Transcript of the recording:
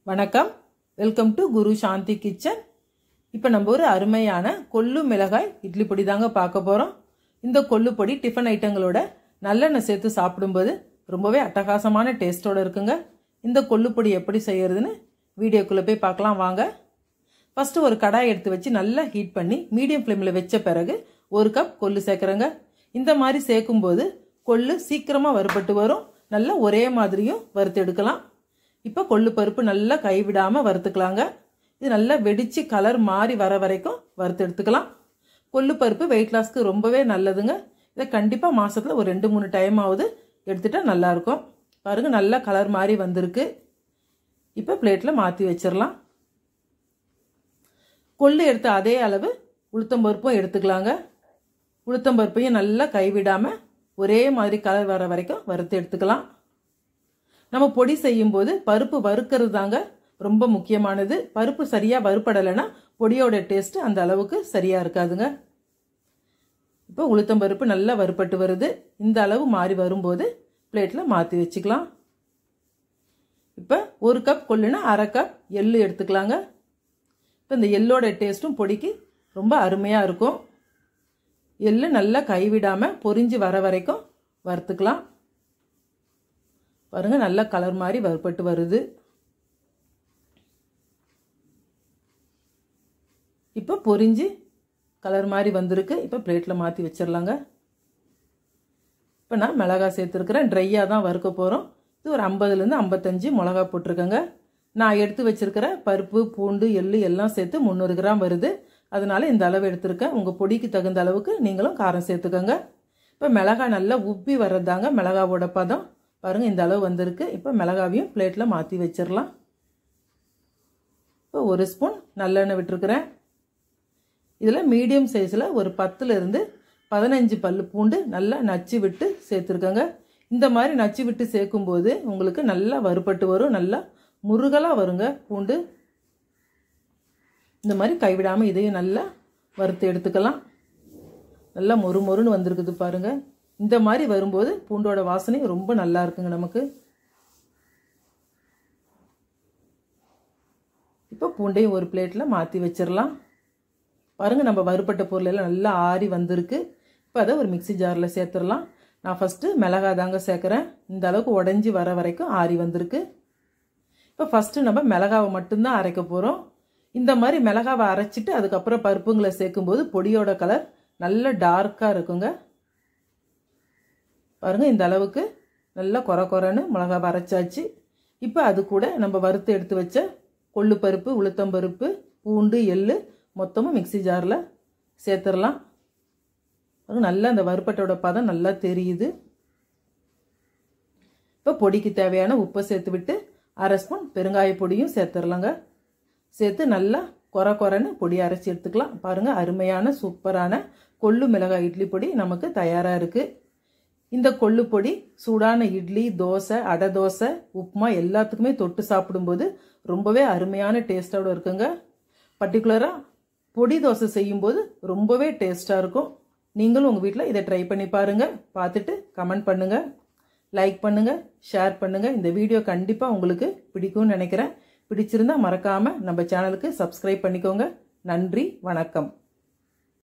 வணக்கம் welcome to Guru Shanthi kitchen இப்போ நம்ம ஒரு அருமையான கொள்ளு மிளகாய் இட்லி பொடி தாங்க பார்க்க போகிறோம் இந்த கொள்ளு பொடி டிஃபன் ஐட்டங்களோட நல்லெண்ணெய் சேர்த்து சாப்பிடும்போது ரொம்பவே அட்டகாசமான டேஸ்ட்டோட இருக்குங்க இந்த கொள்ளு பொடி எப்படி செய்யறதுன்னு வீடியோக்குள்ளே போய் பார்க்கலாம் வாங்க ஃபஸ்ட்டு ஒரு கடாய் எடுத்து வச்சு நல்லா ஹீட் பண்ணி மீடியம் ஃப்ளேமில் வச்ச பிறகு ஒரு கப் கொள்ளு சேர்க்குறேங்க இந்த மாதிரி சேர்க்கும்போது கொள்ளு சீக்கிரமாக வறுபட்டு வரும் நல்லா ஒரே மாதிரியும் வறுத்து எடுக்கலாம் இப்போ கொள்ளு பருப்பு நல்லா கைவிடாமல் வறுத்துக்கலாங்க இது நல்லா வெடித்து கலர் மாறி வர வரைக்கும் வறுத்து எடுத்துக்கலாம் கொள்ளு பருப்பு வெயிட் லாஸ்க்கு ரொம்பவே நல்லதுங்க இதை கண்டிப்பாக மாதத்தில் ஒரு ரெண்டு மூணு டைம் ஆகுது எடுத்துட்டா நல்லாயிருக்கும் பாருங்கள் நல்லா கலர் மாறி வந்திருக்கு இப்போ பிளேட்டில் மாற்றி வச்சிடலாம் கொள்ளு எடுத்த அதே அளவு உளுத்தம்பருப்பும் எடுத்துக்கலாங்க உளுத்தம்பருப்பையும் நல்லா கைவிடாமல் ஒரே மாதிரி கலர் வர வரைக்கும் வறுத்து எடுத்துக்கலாம் நம்ம பொடி செய்யும்போது பருப்பு வறுக்கிறது தாங்க ரொம்ப முக்கியமானது பருப்பு சரியாக வறுப்படலைன்னா பொடியோட டேஸ்ட் அந்த அளவுக்கு சரியாக இருக்காதுங்க இப்போ உளுத்தம்பருப்பு நல்லா வறுப்பட்டு வருது இந்த அளவு மாறி வரும்போது பிளேட்டில் மாற்றி வச்சுக்கலாம் இப்போ ஒரு கப் கொள்ளுனா அரை கப் எள்ளு எடுத்துக்கலாங்க இப்போ இந்த எள்ளோட டேஸ்ட்டும் பொடிக்கு ரொம்ப அருமையாக இருக்கும் எள்ளு நல்லா கைவிடாமல் பொரிஞ்சு வர வரைக்கும் வறுத்துக்கலாம் பாருங்கள் நல்ல கலர் மாதிரி வறுப்பட்டு வருது இப்போ பொரிஞ்சு கலர் மாதிரி வந்திருக்கு இப்போ பிளேட்டில் மாற்றி வச்சிடலாங்க இப்போ நான் மிளகா சேர்த்துருக்குறேன் ட்ரையாக தான் வறுக்க போகிறோம் இது ஒரு ஐம்பதுலேருந்து ஐம்பத்தஞ்சு மிளகா போட்டிருக்கேங்க நான் எடுத்து வச்சிருக்கிற பருப்பு பூண்டு எள்ளு எல்லாம் சேர்த்து முந்நூறு கிராம் வருது அதனால இந்த அளவு எடுத்திருக்கேன் உங்கள் பொடிக்கு தகுந்த அளவுக்கு நீங்களும் காரம் சேர்த்துக்கோங்க இப்போ மிளகா நல்லா உப்பி வர்றதாங்க மிளகாவோட பதம் பாருங்கள் இந்த அளவு வந்திருக்கு இப்போ மிளகாவையும் பிளேட்டில் மாற்றி வச்சிடலாம் இப்போ ஒரு ஸ்பூன் நல்லெண்ணெய் விட்டுருக்குறேன் இதில் மீடியம் சைஸில் ஒரு பத்துலேருந்து பதினஞ்சு பல் பூண்டு நல்லா நச்சு விட்டு சேர்த்துருக்கேங்க இந்த மாதிரி நச்சு விட்டு சேர்க்கும்போது உங்களுக்கு நல்லா வறுபட்டு வரும் நல்லா முருகலாக வருங்க பூண்டு இந்த மாதிரி கைவிடாமல் இதையும் நல்லா வறுத்து எடுத்துக்கலாம் நல்லா மொறு மொறுன்னு வந்திருக்குது பாருங்கள் இந்த மாதிரி வரும்போது பூண்டோட வாசனை ரொம்ப நல்லா இருக்குங்க நமக்கு இப்போ பூண்டையும் ஒரு பிளேட்டில் மாற்றி வச்சிடலாம் பாருங்கள் நம்ம வறுப்பட்ட பொருளெல்லாம் நல்லா ஆறி வந்திருக்கு இப்போ அதை ஒரு மிக்சி ஜாரில் சேர்த்துடலாம் நான் ஃபஸ்ட்டு மிளகா தாங்க சேர்க்குறேன் இந்த அளவுக்கு உடஞ்சி வர வரைக்கும் ஆறி வந்திருக்கு இப்போ ஃபஸ்ட்டு நம்ம மிளகாவை மட்டும்தான் அரைக்க போகிறோம் இந்த மாதிரி மிளகாவை அரைச்சிட்டு அதுக்கப்புறம் பருப்புங்களை சேர்க்கும்போது பொடியோட கலர் நல்ல டார்க்காக இருக்குங்க பாருங்கள் இந்த அளவுக்கு நல்லா குறை குறைன்னு மிளகாவை அரைச்சாச்சு இப்போ அது கூட நம்ம வறுத்து எடுத்து வச்ச கொள்ளு பருப்பு உளுத்தம்பருப்பு பூண்டு எள்ளு மொத்தமும் மிக்சி ஜாரில் சேர்த்துடலாம் அது நல்லா அந்த வறுப்பட்டோட பதம் நல்லா தெரியுது இப்போ பொடிக்கு தேவையான உப்பை சேர்த்து விட்டு அரை ஸ்பூன் பெருங்காய பொடியும் சேர்த்துடலாங்க சேர்த்து நல்லா குறை குறைன்னு பொடி அரைச்சி எடுத்துக்கலாம் பாருங்கள் அருமையான சூப்பரான கொள்ளு மிளகாய் இட்லி பொடி நமக்கு தயாராக இருக்குது இந்த கொள்ளு பொடி சூடான இட்லி தோசை அடை தோசை உப்புமா எல்லாத்துக்குமே தொட்டு சாப்பிடும்போது ரொம்பவே அருமையான டேஸ்ட்டோட இருக்குங்க பர்டிகுலராக பொடி தோசை செய்யும்போது ரொம்பவே டேஸ்ட்டாக இருக்கும் நீங்களும் உங்கள் வீட்டில் இதை ட்ரை பண்ணி பாருங்கள் பார்த்துட்டு கமெண்ட் பண்ணுங்கள் லைக் பண்ணுங்கள் ஷேர் பண்ணுங்கள் இந்த வீடியோ கண்டிப்பாக உங்களுக்கு பிடிக்கும்னு நினைக்கிறேன் பிடிச்சிருந்தா மறக்காமல் நம்ம சேனலுக்கு சப்ஸ்கிரைப் பண்ணிக்கோங்க நன்றி வணக்கம்